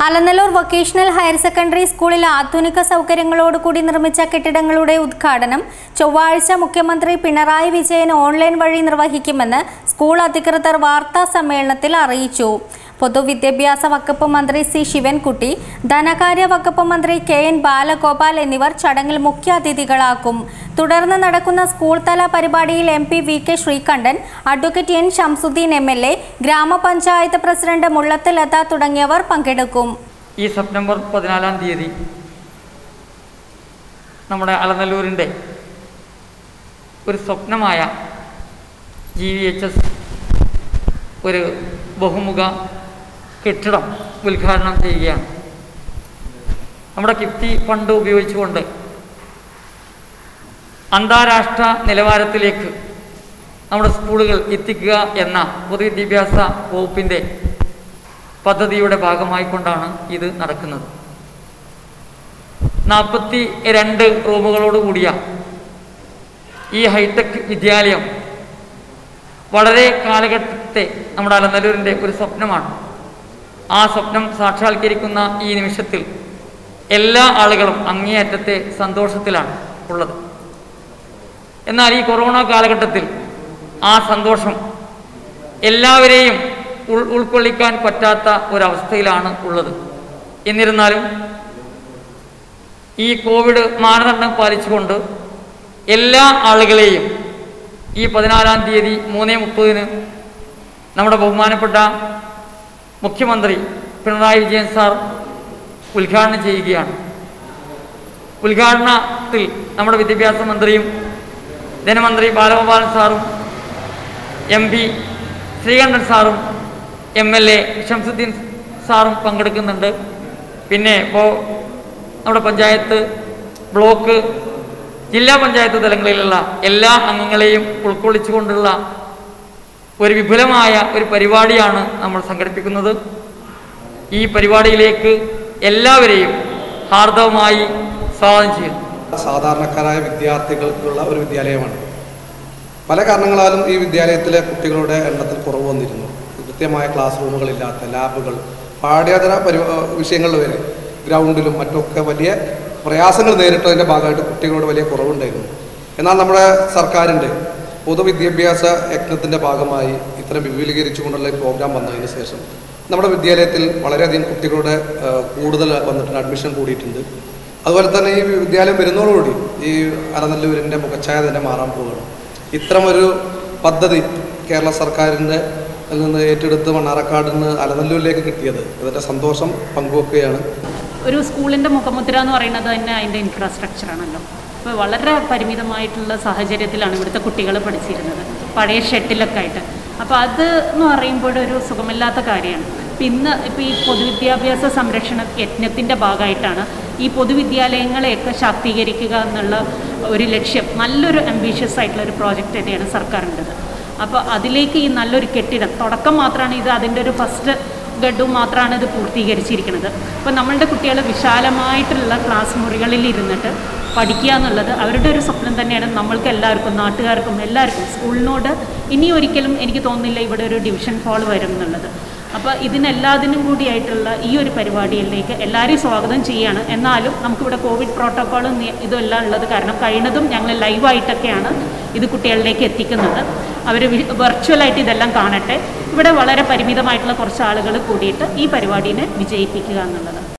Alanallur vocational higher secondary സ്കൂളിൽ ആധുനിക സൗകര്യങ്ങളോടുകൂടി നിർമ്മിച്ച കെട്ടിടങ്ങളുടെ ഉദ്ഘാടനം ചൊവ്വാഴ്ച മുഖ്യമന്ത്രി പിണറായി വിജയൻ ഓൺലൈൻ വഴി നിർവഹിക്കുമെന്ന് സ്കൂൾ അധികൃതർ വാർത്താ സമ്മേളനത്തിൽ അറിയിച്ചു പൊതുവിദ്യാഭ്യാസ വകുപ്പ് മന്ത്രി സി ശിവൻകുട്ടി ധനകാര്യ വകുപ്പ് മന്ത്രി കെ എൻ ബാലഗോപാൽ എന്നിവർ ചടങ്ങിൽ മുഖ്യാതിഥികളാക്കും തുടർന്ന് നടക്കുന്ന സ്കൂൾ തല പരിപാടിയിൽ M P V K Sreekandan advocate N Shamsuddin M L A ഗ്രാമപഞ്ചായത്ത് പ്രസിഡന്റ് മുള്ളത്ത് ലത തുടങ്ങിയവർ പങ്കെടുക്കും ഈ സെപ്റ്റംബർ പതിനാലാം തീയതി നമ്മുടെ അലനല്ലൂരിൻ്റെ ഒരു സ്വപ്നമായ ജി വി എച്ച് എസ് ഒരു ബഹുമുഖ കെട്ടിടം ഉദ്ഘാടനം ചെയ്യുകയാണ് നമ്മുടെ കിഫ്റ്റി ഫണ്ട് ഉപയോഗിച്ചുകൊണ്ട് അന്താരാഷ്ട്ര നിലവാരത്തിലേക്ക് നമ്മുടെ സ്കൂളുകൾ എത്തിക്കുക എന്ന പൊതുവിദ്യാഭ്യാസ വകുപ്പിൻ്റെ പദ്ധതിയുടെ ഭാഗമായിക്കൊണ്ടാണ് ഇത് നടക്കുന്നത് നാൽപ്പത്തി രണ്ട് റൂമുകളോട് കൂടിയ ഈ ഹൈടെക് വിദ്യാലയം വളരെ കാലഘട്ടത്തെ നമ്മുടെ അലനല്ലൂരിൻ്റെ ഒരു സ്വപ്നമാണ് ആ സ്വപ്നം സാക്ഷാത്കരിക്കുന്ന ഈ നിമിഷത്തിൽ എല്ലാ ആളുകളും അങ്ങേയറ്റത്തെ സന്തോഷത്തിലാണ് ഉള്ളത് എന്നാൽ ഈ കൊറോണ കാലഘട്ടത്തിൽ ആ സന്തോഷം എല്ലാവരെയും ഉൾ ഉൾക്കൊള്ളിക്കാൻ പറ്റാത്ത ഒരവസ്ഥയിലാണ് ഉള്ളത് എന്നിരുന്നാലും ഈ കോവിഡ് മാനദണ്ഡം പാലിച്ചുകൊണ്ട് എല്ലാ ആളുകളെയും ഈ പതിനാലാം തീയതി മൂന്ന് മുപ്പതിന് നമ്മുടെ ബഹുമാനപ്പെട്ട മുഖ്യമന്ത്രി പിണറായി വിജയൻ സാർ ഉദ്ഘാടനം ചെയ്യുകയാണ് ഉദ്ഘാടനത്തിൽ നമ്മുടെ വിദ്യാഭ്യാസ മന്ത്രിയും ധനമന്ത്രി ബാലഗോപാലൻ സാറും എം പി ശ്രീകണ്ഠൻ സാറും എം എൽ എ ഷംസുദ്ദീൻ സാറും പങ്കെടുക്കുന്നുണ്ട് പിന്നെ ഇപ്പോൾ നമ്മുടെ പഞ്ചായത്ത് ബ്ലോക്ക് ജില്ലാ പഞ്ചായത്ത് തലങ്ങളിലുള്ള എല്ലാ അംഗങ്ങളെയും ഉൾക്കൊള്ളിച്ചുകൊണ്ടുള്ള ഒരു വിപുലമായ ഒരു പരിപാടിയാണ് നമ്മൾ സംഘടിപ്പിക്കുന്നത് ഈ പരിപാടിയിലേക്ക് എല്ലാവരെയും ഹാർദവമായി സ്വാഗതം ചെയ്യുന്നു സാധാരണക്കാരായ വിദ്യാർത്ഥികൾക്കുള്ള ഒരു വിദ്യാലയമാണ് പല കാരണങ്ങളാലും ഈ വിദ്യാലയത്തിലെ കുട്ടികളുടെ എണ്ണത്തിൽ കുറവ് വന്നിരുന്നു കൃത്യമായ ക്ലാസ് റൂമുകളില്ലാത്ത ലാബുകൾ പാഠ്യേതര പരി വിഷയങ്ങളിൽ വരെ ഗ്രൗണ്ടിലും മറ്റൊക്കെ വലിയ പ്രയാസങ്ങൾ നേരിട്ടതിൻ്റെ ഭാഗമായിട്ട് കുട്ടികളോട് വലിയ കുറവുണ്ടായിരുന്നു എന്നാൽ നമ്മുടെ സർക്കാരിൻ്റെ പൊതുവിദ്യാഭ്യാസ യജ്ഞത്തിൻ്റെ ഭാഗമായി ഇത്തരം വിപുലീകരിച്ചുകൊണ്ടുള്ള ഈ പ്രോഗ്രാം വന്നതിന് ശേഷം നമ്മുടെ വിദ്യാലയത്തിൽ വളരെയധികം കുട്ടികളുടെ ആ, കൂടുതൽ വന്നിട്ടുണ്ട് അഡ്മിഷൻ കൂടിയിട്ടുണ്ട് അതുപോലെ തന്നെ ഈ വിദ്യാലയം വരുന്നതോടുകൂടി ഈ അലനല്ലൂരിൻ്റെ മുഖച്ഛായ തന്നെ മാറാൻ പോവുകയാണ് ഇത്തരമൊരു പദ്ധതി കേരള സർക്കാരിൻ്റെ നിന്ന് ഏറ്റെടുത്ത് മണ്ണാറക്കാട് നിന്ന് അലനല്ലൂരിലേക്ക് കിട്ടിയത് ഇതിൻ്റെ സന്തോഷം പങ്കുവെക്കുകയാണ് ഒരു സ്കൂളിൻ്റെ മുഖമുദ്ര എന്ന് പറയുന്നത് തന്നെ അതിൻ്റെ ഇൻഫ്രാസ്ട്രക്ചർ ആണല്ലോ അപ്പോൾ വളരെ പരിമിതമായിട്ടുള്ള സാഹചര്യത്തിലാണ് ഇവിടുത്തെ കുട്ടികൾ പഠിച്ചിരുന്നത് പഴയ ഷെട്ടിലൊക്കെ ആയിട്ട് അപ്പോൾ അത് എന്ന് പറയുമ്പോൾ ഒരു സുഖമില്ലാത്ത കാര്യമാണ് ഇപ്പം ഇന്ന് ഇപ്പോൾ ഈ പൊതുവിദ്യാഭ്യാസ സംരക്ഷണ യജ്ഞത്തിൻ്റെ ഭാഗമായിട്ടാണ് ഈ പൊതുവിദ്യാലയങ്ങളെയൊക്കെ ശാക്തീകരിക്കുക എന്നുള്ള ഒരു ലക്ഷ്യം നല്ലൊരു അംബീഷ്യസ് ആയിട്ടുള്ള ഒരു പ്രോജക്റ്റ് തന്നെയാണ് സർക്കാരിൻ്റെത് അപ്പോൾ അതിലേക്ക് ഈ നല്ലൊരു കെട്ടിടം തുടക്കം മാത്രമാണ് ഇത് അതിൻ്റെ ഒരു ഫസ്റ്റ് ഗഡും മാത്രമാണ് ഇത് പൂർത്തീകരിച്ചിരിക്കുന്നത് അപ്പോൾ നമ്മളുടെ കുട്ടികൾ വിശാലമായിട്ടുള്ള ക്ലാസ് മുറികളിൽ ഇരുന്നിട്ട് പഠിക്കുക എന്നുള്ളത് അവരുടെ ഒരു സ്വപ്നം തന്നെയാണ് നമ്മൾക്ക് എല്ലാവർക്കും നാട്ടുകാർക്കും എല്ലാവർക്കും സ്കൂളിനോട് ഇനി ഒരിക്കലും എനിക്ക് തോന്നുന്നില്ല ഇവിടെ ഒരു ഡിവിഷൻ ഹാൾ വരും എന്നുള്ളത് അപ്പോൾ ഇതിനെല്ലാത്തിനും കൂടിയായിട്ടുള്ള ഈ ഒരു പരിപാടിയിലേക്ക് എല്ലാവരെയും സ്വാഗതം ചെയ്യാണ് എന്നാലും നമുക്കിവിടെ കോവിഡ് പ്രോട്ടോക്കോളും ഇതെല്ലാം ഉള്ളത് കാരണം കഴിയുന്നതും ഞങ്ങൾ ലൈവായിട്ടൊക്കെയാണ് ഇത് കുട്ടികളിലേക്ക് എത്തിക്കുന്നത് അവർ വെർച്വലായിട്ട് ഇതെല്ലാം കാണട്ടെ ഇവിടെ വളരെ പരിമിതമായിട്ടുള്ള കുറച്ച് ആളുകൾ കൂടിയിട്ട് ഈ പരിപാടിനെ വിജയിപ്പിക്കുക എന്നുള്ളത്